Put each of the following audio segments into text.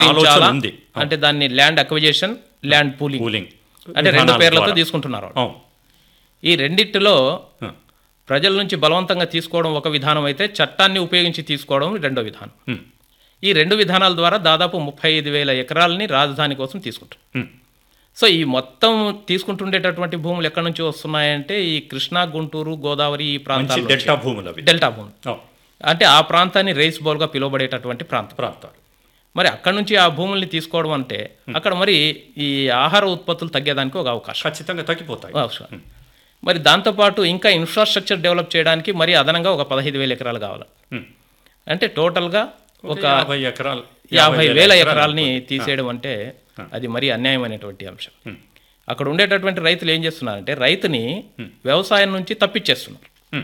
ఆలోచన చాలా ఉంది అంటే దాన్ని land acquisition land pooling cooling అంటే రెండు విధానాల పేర్లతో ద్వారా. తీసుకుంటున్నారు వాళ్ళు. అవును. ఈ రెండిటిలో ఆ, ప్రజల నుంచి బలవంతంగా తీసుకోవడం ఒక విధానం అయితే చట్టాన్ని ఉపయోగించి తీసుకోవడం రెండో విధానం ఉమ్, ఈ రెండు విధానాల ద్వారా దాదాపు ముప్పై ఐదు వేల ఎకరాలని రాజధాని కోసం తీసుకుంటారు ఉమ్, సో ఈ మొత్తం తీసుకుంటుండేటటువంటి భూములు ఎక్కడి నుంచి వస్తున్నాయంటే ఈ కృష్ణా గుంటూరు గోదావరి ఈ మంచి ప్రాంతాల డెల్టా భూములు అవి డెల్టా భూములు అవును, అంటే ఆ ప్రాంతాన్ని రైస్ బౌల్గా పిలువబడేటటువంటి ప్రాంతం ప్రాంతాలు మరి అక్కడ నుంచి ఆ భూముల్ని తీసుకోవడం అంటే అక్కడ మరి ఈ ఆహార ఉత్పత్తులు తగ్గేదానికి ఒక అవకాశం ఖచ్చితంగా తగ్గిపోతాయి అవసరం మరి దాంతోపాటు ఇంకా ఇన్ఫ్రాస్ట్రక్చర్ డెవలప్ చేయడానికి మరి అదనంగా ఒక పదహైదు వేల ఎకరాలు కావాలి ఉమ్. అంటే టోటల్గా ఒక ఒక యాభై ఎకరాలు యాభై వేల ఎకరాలు ఎకరాలని తీసేయడం అంటే అది మరీ అన్యాయమైనటువంటి అంశం ఉమ్. అక్కడ ఉండేటటువంటి రైతులు ఏం చేస్తున్నారంటే రైతుని వ్యవసాయం నుంచి తప్పించేస్తున్నారు ఉమ్,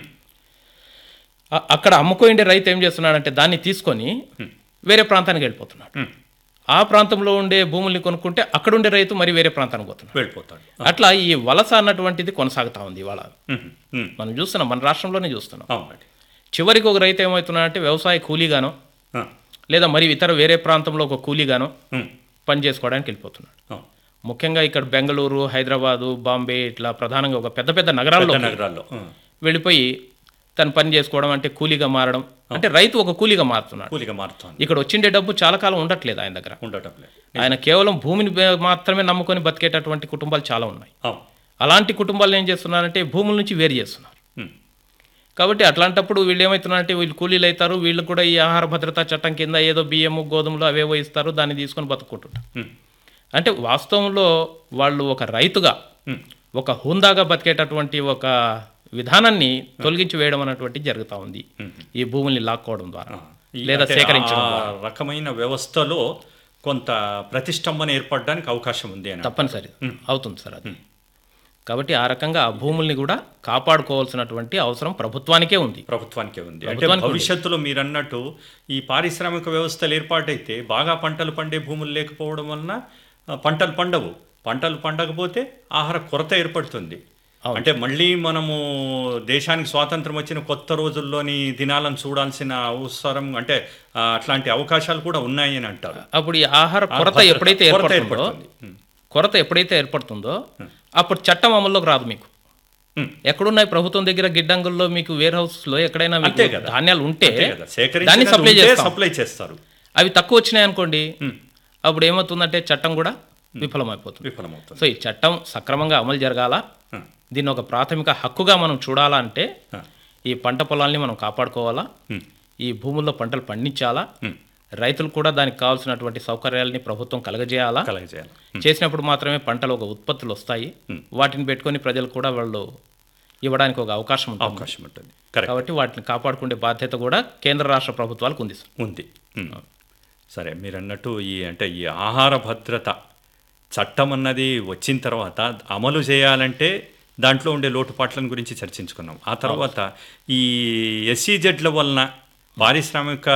అ- అక్కడ అమ్ముకోయిండే రైతు ఏం చేస్తున్నాడంటే దాన్ని తీసుకొని వేరే ప్రాంతానికి వెళ్ళిపోతున్నాడు ఉమ్, ఆ ప్రాంతంలో ఉండే భూముల్ని కొనుక్కుంటే అక్కడ ఉండే రైతు మరి వేరే ప్రాంతానికి పోతున్నాడు వెళ్ళిపోతాడు అట్లా ఈ వలస అన్నటువంటిది కొనసాగుతా ఉంది ఇవాళ ఉమ్, ఉమ్, మనం చూస్తున్నాం మన రాష్ట్రంలోనే చూస్తున్నాం అవునండి చివరికి ఒక రైతు ఏమవుతున్నాడంటే వ్యవసాయ కూలీగానో ఆ, లేదా మరి ఇతర వేరే ప్రాంతంలో ఒక కూలీగానో ఉమ్, పని చేసుకోవడానికి వెళ్ళిపోతున్నాడు అవును. ముఖ్యంగా ఇక్కడ బెంగళూరు హైదరాబాదు బాంబే ఇట్లా ప్రధానంగా ఒక పెద్ద పెద్ద నగరాల్లో పెద్ద నగరాల్లో ఆ, వెళ్ళిపోయి తను పని చేసుకోవడం అంటే కూలీగా మారడం అంటే రైతు ఒక కూలీగా మారుతున్నాడు కూలిగా మారుతోంది ఇక్కడ వచ్చిండే డబ్బు చాలా కాలం ఉండట్లేదు ఆయన దగ్గర ఉండటం లేదు ఆయన కేవలం భూమిని బే- మాత్రమే నమ్ముకొని బతికేటటువంటి కుటుంబాలు చాలా ఉన్నాయి అవును అలాంటి కుటుంబాలు ఏం చేస్తున్నారంటే భూముల నుంచి వేరు చేస్తున్నారు ఉమ్, కాబట్టి అట్లాంటప్పుడు వీళ్ళు ఏమవుతున్నారంటే వీళ్ళు కూలీలు అవుతారు వీళ్ళు కూడా ఈ ఆహార భద్రతా చట్టం కింద ఏదో బియ్యము గోధుమలు అవేవో ఇస్తారు దాన్ని తీసుకొని బతుకుంటుంటారు ఉమ్, అంటే వాస్తవంలో వాళ్ళు ఒక రైతుగా ఉమ్. ఒక హుందాగా బతికేటటువంటి ఒక విధానాన్ని తొలగించి వేయడం అన్నటువంటి జరుగుతూ ఉంది ఈ భూముల్ని లాక్కోవడం ద్వారా ఆ, ఈ లేదా అంటే సేకరించడం ఆ ద్వారా రకమైన వ్యవస్థలో కొంత ప్రతిష్టంభన ఏర్పడడానికి అవకాశం ఉంది అని తప్పనిసరి అవుతుంది సార్ అది కాబట్టి ఆ రకంగా ఆ భూముల్ని కూడా కాపాడుకోవాల్సినటువంటి అవసరం ప్రభుత్వానికే ఉంది ప్రభుత్వానికే ఉంది అంటే ప్రభుత్వానికి ఉంది. భవిష్యత్తులో మీరు అన్నట్టు ఈ పారిశ్రామిక వ్యవస్థలు ఏర్పాటైతే బాగా పంటలు పండే భూములు లేకపోవడం వలన ఆ, పంటలు పండవు పంటలు పండకపోతే ఆహార కొరత ఏర్పడుతుంది అంటే మళ్ళీ మనము దేశానికి స్వాతంత్రం వచ్చిన కొత్త రోజుల్లోని దినాలను చూడాల్సిన అవసరం అంటే ఆ, అట్లాంటి అవకాశాలు కూడా ఉన్నాయి అని అంటారు అప్పుడు ఈ ఆహార కొరత భద్రత, ఎప్పుడైతే కొరత ఏర్పడుతుందో ఏర్పడుతుంది. ఉం. కొరత ఎప్పుడైతే ఏర్పడుతుందో అప్పుడు చట్టం అమల్లోకి రాదు మీకు ఉం. ఎక్కడున్నాయి ప్రభుత్వం దగ్గర గిడ్డంగుల్లో మీకు వేర్ హౌస్లో ఎక్కడైనా మీకు అంతే కదా. ధాన్యాలు ఉంటే అంతే కదా, దాన్ని సేకరించినది సప్లై ఉంటే చేస్తాం సప్లై చేస్తారు అవి తక్కువ వచ్చినాయి అనుకోండి ఉం. అప్పుడు ఏమవుతుందంటే చట్టం కూడా విఫలమైపోతుంది విఫలమవుతుంది సో ఈ చట్టం సక్రమంగా అమలు జరగాల ఉం. దీన్ని ఒక ప్రాథమిక హక్కుగా మనం చూడాలా అంటే ఆ. ఈ పంట పొలాల్ని మనం కాపాడుకోవాలా ఉం. ఈ భూముల్లో పంటలు పండించాలా ఉం. రైతులు కూడా దానికి కావాల్సినటువంటి సౌకర్యాలని ప్రభుత్వం కలగజేయాలా కలగజేయాలి చేసినప్పుడు మాత్రమే పంటలు ఒక ఉత్పత్తులు వస్తాయి వాటిని పెట్టుకొని ప్రజలు కూడా వాళ్ళు ఇవ్వడానికి ఒక అవకాశం ఉంటుంది అవకాశం ఉంటుంది కరెక్ట్ కాబట్టి వాటిని కాపాడుకునే బాధ్యత కూడా కేంద్ర రాష్ట్ర ప్రభుత్వాలకు ఉంది సార్. ఉంది ఉమ్. సరే మీరు అన్నట్టు ఈ అంటే ఈ ఆహార భద్రత చట్టం అన్నది వచ్చిన తర్వాత అమలు చేయాలంటే దాంట్లో ఉండే లోటుపాట్లను గురించి చర్చించుకున్నాం ఆ తర్వాత ఈ ఎస్సీజెడ్ల వలన పారిశ్రామిక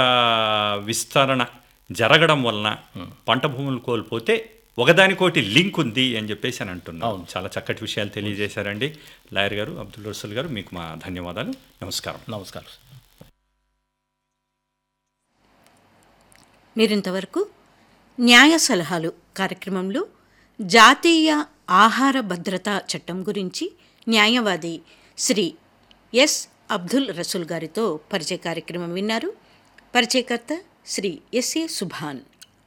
విస్తరణ జరగడం వలన పంట భూములు కోల్పోతే ఒకదానికోటి లింక్ ఉంది అని చెప్పేసి అని అంటున్నాం చాలా చక్కటి విషయాలు తెలియజేశారండి లాయర్ గారు అబ్దుల్ రసూల్ గారు మీకు మా ధన్యవాదాలు నమస్కారం నమస్కారం సార్. మీరింతవరకు న్యాయ సలహాలు కార్యక్రమంలో జాతీయ ఆహార భద్రతా చట్టం గురించి న్యాయవాది శ్రీ ఎస్ అబ్దుల్ రసూల్ గారితో పరిచయ కార్యక్రమం విన్నారు పరిచయకర్త శ్రీ ఎస్ఏ సుభాన్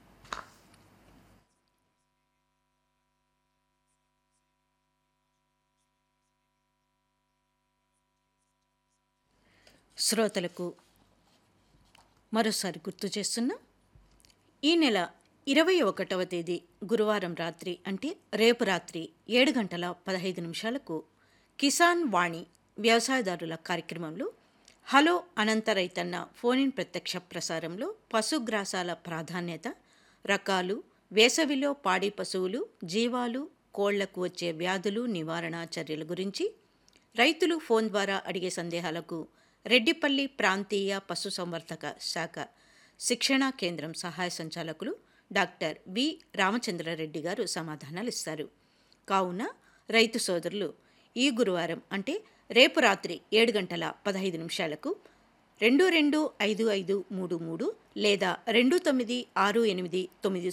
శ్రోతలకు మరోసారి గుర్తు చేస్తున్నాం ఈ నెల ఇరవై ఒకటవ తేదీ గురువారం రాత్రి అంటే రేపు రాత్రి ఏడు గంటల పదహైదు నిమిషాలకు కిసాన్ వాణి వ్యవసాయదారుల కార్యక్రమంలో హలో అనంత రైతన్న ఫోన్ ఇన్ ప్రత్యక్ష ప్రసారంలో పశుగ్రాసాల ప్రాధాన్యత రకాలు వేసవిలో పాడి పశువులు జీవాలు కోళ్లకు వచ్చే వ్యాధులు నివారణ చర్యల గురించి రైతులు ఫోన్ ద్వారా అడిగే సందేహాలకు రెడ్డిపల్లి ప్రాంతీయ పశుసంవర్ధక శాఖ శిక్షణా కేంద్రం సహాయ సంచాలకులు డాక్టర్ వి రామచంద్రారెడ్డి గారు సమాధానాలు ఇస్తారు కావున రైతు సోదరులు ఈ గురువారం అంటే రేపు రాత్రి ఏడు గంటల పదహైదు నిమిషాలకు రెండు రెండు ఐదు ఐదు మూడు మూడు లేదా రెండు తొమ్మిది ఆరు ఎనిమిది తొమ్మిది